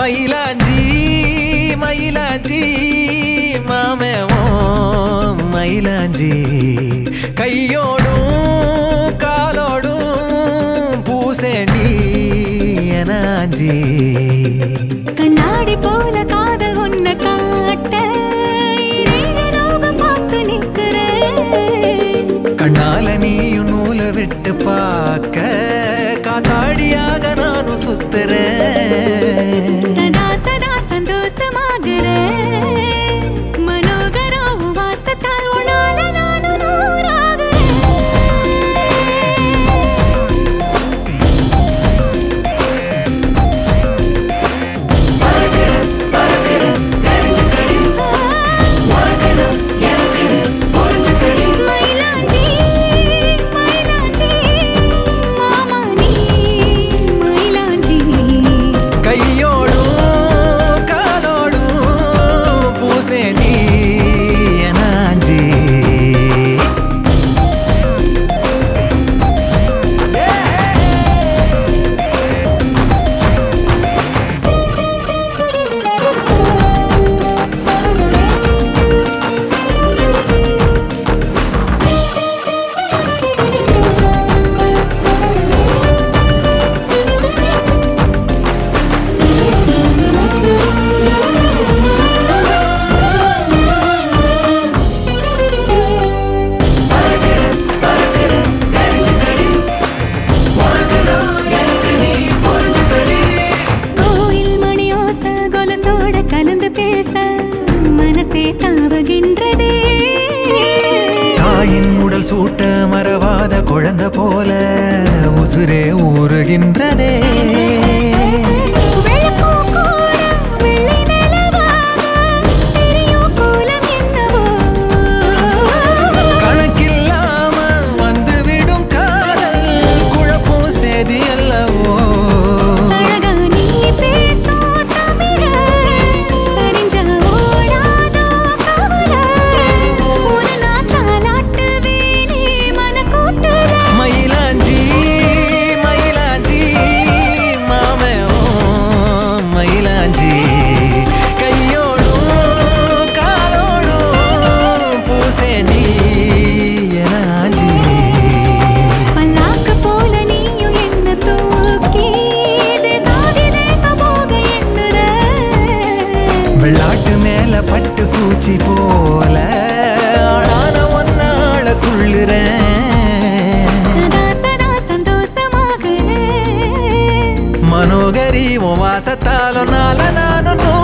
மயிலாஞ்சி மயிலாஞ்சி மாமேமோ மயிலாஞ்சி கையோடும் காலோடும் பூசேண்டி எனாஞ்சி கண்ணாடி போல காதல் உன்னை காட்ட இரேழு லோகம் பார்த்து நிக்கிறேன் கண்ணால நீயும் நூலை விட்டு பார்க்க காத்தாடியாக நானும் சுத்துறேன் சதா சதா சந்தோஷமாகிறேன் மனோகரா உன் வாசத்தால் உன்னால நானும் நூறாகிறேன் மயிலாஞ்சி மயிலாஞ்சி மாமா நீ மயிலாஞ்சி கையோடும் காலோடும் பூசேண்டி எனாஞ்சி கோயில் மணியோச கொலசோட கலந்து பேச மனசே தாவுகின்றதே தாயின் உடல் சூட்ட மறவாத குழந்தை போல உசுரே ஊறுகின்றதே வெள்ளப்பூ கூட வெள்ளை நிலவாக தெரியும் கோலம் என்னவோ கணக்கில்லாம வந்துவிடும் காதல் குழப்பம் சேதி அல்லவோ அழகா நீ பேசும் தமிழ அறிஞ்ச ஓடாதோ கவல ஒரு நாள் தாலாட்டுவேனே மனக்கூட்டுல மயிலாஞ்சி மயிலாஞ்சி மாமே ஓ மயிலாஞ்சி கையோடும் காலோடும் பூசேண்டி எனாஞ்சி பல்லாக்கு போல நீயும் என்ன தூக்கி தேசாதி தேசம் போக எண்ணுற வெள்ளாட்டு மேல பட்டு பூச்சி போல ஆளான ஒன்னாள துள்ளுறேன் சதா சதா சந்தோஷமாகிறேன் மனோகரி உன் வாசத்தாலும் நால நானும்